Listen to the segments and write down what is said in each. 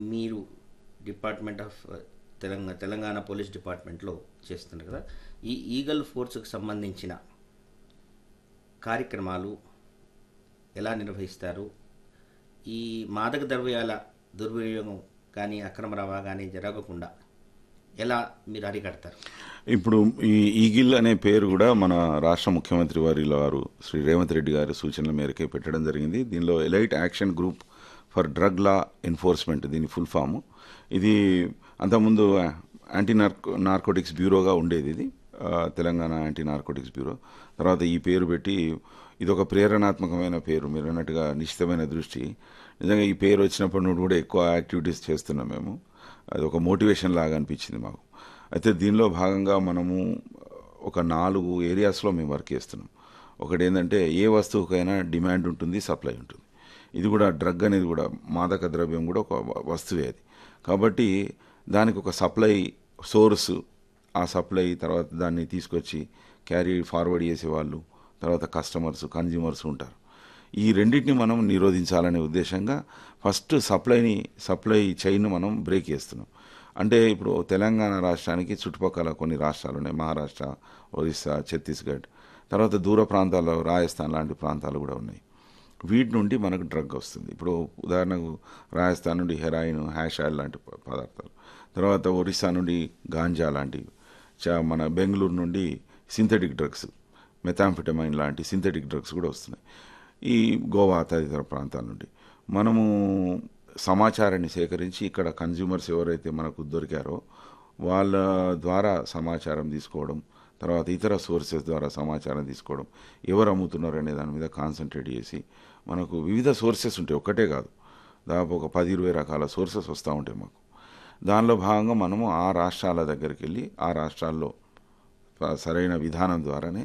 మీరు department of Telangana Telangana police డిపార్ట్మెంట్లో చేస్తున్నారు కదా ఈ ఈగల్ ఫోర్స్కి సంబంధించిన కార్యక్రమాలు ఎలా నిర్వహిస్తారు ఈ మాదక ద్రవ్యాల దుర్వినియోగం కానీ అక్రమ రవాణా కానీ జరగకుండా ఎలా మీరు అరికడతారు ఇప్పుడు ఈ ఈగిల్ అనే పేరు కూడా మన రాష్ట్ర ముఖ్యమంత్రి వారి వారు శ్రీ రేవంత్ రెడ్డి గారి సూచనల మేరకే పెట్టడం జరిగింది దీనిలో elite action group for drug law enforcement దీని ఫుల్ ఫామ్ ఇది అంతకుముందు యాంటీ నార్కో నార్కోటిక్స్ బ్యూరోగా ఉండేది ఇది ఆ, తెలంగాణ యాంటీ నార్కోటిక్స్ బ్యూరో తర్వాత ఈ పేరు పెట్టి ఇది ఒక ప్రేరణాత్మకమైన పేరు మీరు అన్నట్టుగా నిశ్చితమైన దృష్టి నిజంగా ఈ పేరు వచ్చినప్పటి నుండి కూడా ఎక్కువ యాక్టివిటీస్ చేస్తున్నాం మేము అది ఒక మోటివేషన్ లాగా అనిపించింది మాకు అయితే దీనిలో భాగంగా మనము ఒక నాలుగు ఏరియాస్లో మేము వర్క్ చేస్తున్నాం ఒకటి ఏంటంటే ఏ వస్తువుకైనా డిమాండ్ ఉంటుంది సప్లై ఉంటుంది ఇది కూడా డ్రగ్ అనేది కూడా మాదక ద్రవ్యం కూడా ఒక వ- వస్తువే అది కాబట్టి దానికి ఒక సప్లై సోర్స్ ఆ సప్లై తర్వాత దాన్ని తీసుకొచ్చి క్యారీ ఫార్వర్డ్ చేసేవాళ్ళు తర్వాత కస్టమర్స్ కన్జ్యూమర్స్ ఉంటారు ఈ రెండింటిని మనం నిరోధించాలనే ఉద్దేశంగా ఫస్ట్ సప్లైని సప్లై చైన్ మనం బ్రేక్ చేస్తున్నాం అంటే ఇప్పుడు తెలంగాణ రాష్ట్రానికి చుట్టుపక్కల కొన్ని రాష్ట్రాలు ఉన్నాయి మహారాష్ట్ర ఒరిస్సా ఛత్తీస్గఢ్ తర్వాత దూర ప్రాంతాల్లో రాజస్థాన్ లాంటి ప్రాంతాలు కూడా ఉన్నాయి వీటి నుండి మనకు డ్రగ్ వస్తుంది ఇప్పుడు ఉదాహరణకు రాజస్థాన్ నుండి హెరాయిన్ హ్యాష్ ఆయిల్ లాంటి ప- పదార్థాలు తర్వాత ఒరిస్సా నుండి గాంజా లాంటివి చా మన బెంగళూరు నుండి సింథటిక్ డ్రగ్స్ మెథాంఫిటమైన్ లాంటి సింథటిక్ డ్రగ్స్ కూడా వస్తున్నాయి ఈ గోవా తదితర ప్రాంతాల నుండి మనము సమాచారాన్ని సేకరించి ఇక్కడ కన్జ్యూమర్స్ ఎవరైతే మనకు దొరికారో వాళ్ళ ద్వారా సమాచారం తీసుకోవడం తర్వాత ఇతర సోర్సెస్ ద్వారా సమాచారం తీసుకోవడం ఎవరు అమ్ముతున్నారు అనే దాని మీద కాన్సన్ట్రేట్ చేసి మనకు వివిధ సోర్సెస్ ఉంటాయి ఒక్కటే కాదు దాదాపు ఒక పది ఇరవై రకాల సోర్సెస్ వస్తూ ఉంటాయి మాకు దానిలో భాగంగా మనము ఆ రాష్ట్రాల దగ్గరికి వెళ్ళి ఆ రాష్ట్రాల్లో ప- సరైన విధానం ద్వారానే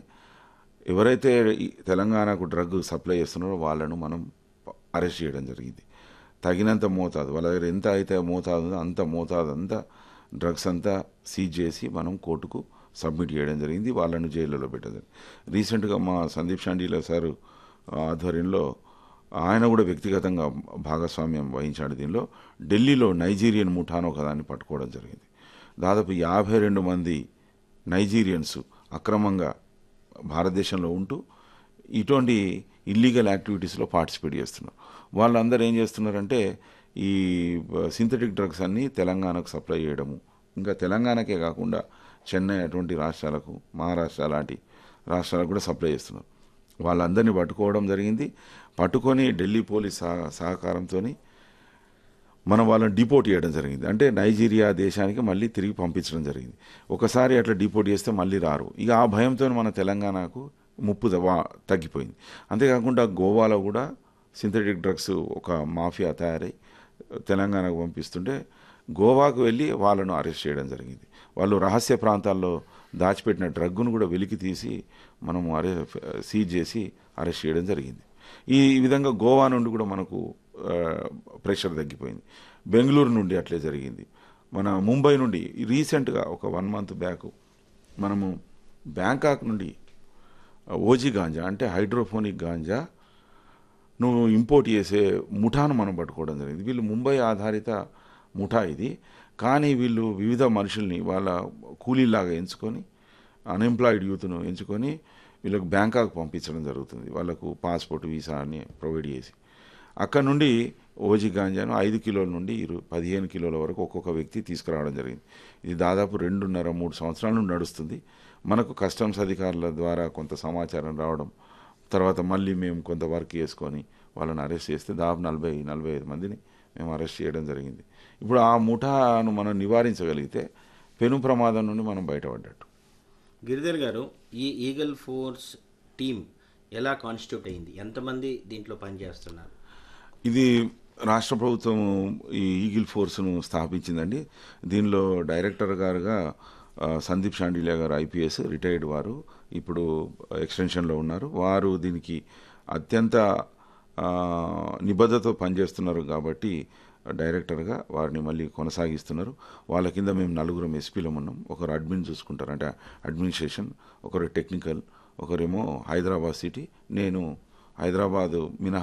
ఎవరైతే ఈ తెలంగాణకు డ్రగ్ సప్లై చేస్తున్నారో వాళ్ళను మనం అరెస్ట్ చేయడం జరిగింది తగినంత మోతాదు వాళ్ళ దగ్గర ఎంత అయితే మోతాదు ఉందో అంత మోతాదు అంతా డ్రగ్స్ అంతా సీజ్ చేసి మనం కోర్టుకు సబ్మిట్ చేయడం జరిగింది వాళ్ళను జైల్లో పెట్టడం జరిగింది రీసెంట్గా మా సందీప్ షాండీల సార్ ఆధ్వర్యంలో ఆయన కూడా వ్యక్తిగతంగా భాగస్వామ్యం వహించాడు దీనిలో ఢిల్లీలో నైజీరియన్ ముఠాను ఒకదాన్ని పట్టుకోవడం జరిగింది దాదాపు యాభై రెండు మంది నైజీరియన్స్ అక్రమంగా భారతదేశంలో ఉంటూ ఇటువంటి ఇల్లీగల్ యాక్టివిటీస్లో పార్టిసిపేట్ చేస్తున్నారు వాళ్ళందరూ ఏం చేస్తున్నారంటే ఈ సింథటిక్ డ్రగ్స్ అన్నీ తెలంగాణకు సప్లై చేయడము ఇంకా తెలంగాణకే కాకుండా చెన్నై అటువంటి రాష్ట్రాలకు మహారాష్ట్ర లాంటి రాష్ట్రాలకు కూడా సప్లై చేస్తున్నారు వాళ్ళందరినీ పట్టుకోవడం జరిగింది పట్టుకొని ఢిల్లీ పోలీస్ సహ సహకారంతో మనం వాళ్ళని డిపోర్ట్ చేయడం జరిగింది అంటే నైజీరియా దేశానికి మళ్ళీ తిరిగి పంపించడం జరిగింది ఒకసారి అట్లా డిపోర్ట్ చేస్తే మళ్ళీ రారు ఇక ఆ భయంతో మన తెలంగాణకు ముప్పు ద- వా- తగ్గిపోయింది అంతేకాకుండా గోవాలో కూడా సింథటిక్ డ్రగ్స్ ఒక మాఫియా తయారై తెలంగాణకు పంపిస్తుంటే గోవాకు వెళ్ళి వాళ్ళను అరెస్ట్ చేయడం జరిగింది వాళ్ళు రహస్య ప్రాంతాల్లో దాచిపెట్టిన డ్రగ్ను కూడా వెలికి తీసి మనము అరె సీజ్ చేసి అరెస్ట్ చేయడం జరిగింది ఈ ఈ విధంగా గోవా నుండి కూడా మనకు ఆ, ప్రెషర్ తగ్గిపోయింది బెంగళూరు నుండి అట్లే జరిగింది మన ముంబై నుండి రీసెంట్గా ఒక వన్ మంత్ బ్యాక్ మనము బ్యాంకాక్ నుండి ఓజీ గాంజా అంటే హైడ్రోఫోనిక్ గాంజా నువ్వు ఇంపోర్ట్ చేసే ముఠాను మనం పట్టుకోవడం జరిగింది వీళ్ళు ముంబై ఆధారిత ముఠా ఇది కానీ వీళ్ళు వివిధ మనుషుల్ని వాళ్ళ కూలీలాగా ఎంచుకొని అన్ఎంప్లాయిడ్ యూత్ను ఎంచుకొని వీళ్ళకు బ్యాంకాక్ పంపించడం జరుగుతుంది వాళ్ళకు పాస్పోర్ట్ వీసా అని ప్రొవైడ్ చేసి అక్కడ నుండి ఓజీ గాంజాను ఐదు కిలోల నుండి ఇరు పదిహేను కిలోల వరకు ఒక్కొక్క వ్యక్తి తీసుకురావడం జరిగింది ఇది దాదాపు రెండున్నర మూడు సంవత్సరాల నుండి నడుస్తుంది మనకు కస్టమ్స్ అధికారుల ద్వారా కొంత సమాచారం రావడం తర్వాత మళ్ళీ మేము కొంత వర్క్ చేసుకొని వాళ్ళని అరెస్ట్ చేస్తే దాదాపు నలభై నలభై ఐదు మందిని మేము అరెస్ట్ చేయడం జరిగింది ఇప్పుడు ఆ ముఠాను మనం నివారించగలిగితే పెను ప్రమాదం నుండి మనం బయటపడ్డట్టు గిరిధర్ గారు ఈ ఈగల్ ఫోర్స్ టీం ఎలా కాన్స్టిట్యూట్ అయింది ఎంతమంది దీంట్లో పనిచేస్తున్నారు ఇది రాష్ట్ర ప్రభుత్వం ఈ ఈగిల్ ఫోర్స్ను స్థాపించిందండి దీనిలో డైరెక్టర్ గారుగా ఆ, సందీప్ షాండిలియా గారు ఐపీఎస్ రిటైర్డ్ వారు ఇప్పుడు ఎక్స్టెన్షన్లో ఉన్నారు వారు దీనికి అత్యంత ఆ, నిబద్ధతతో పనిచేస్తున్నారు కాబట్టి డైరెక్టర్గా వారిని మళ్ళీ కొనసాగిస్తున్నారు వాళ్ళ కింద మేము నలుగురం ఎస్పీలం ఉన్నాం ఒకరు అడ్మిన్ చూసుకుంటారు అంటే అడ్మినిస్ట్రేషన్ ఒకరు టెక్నికల్ ఒకరేమో హైదరాబాద్ సిటీ నేను హైదరాబాద్ మినహా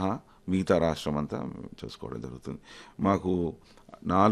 మిగతా రాష్ట్రం అంతా చూసుకోవడం జరుగుతుంది మాకు నాలుగు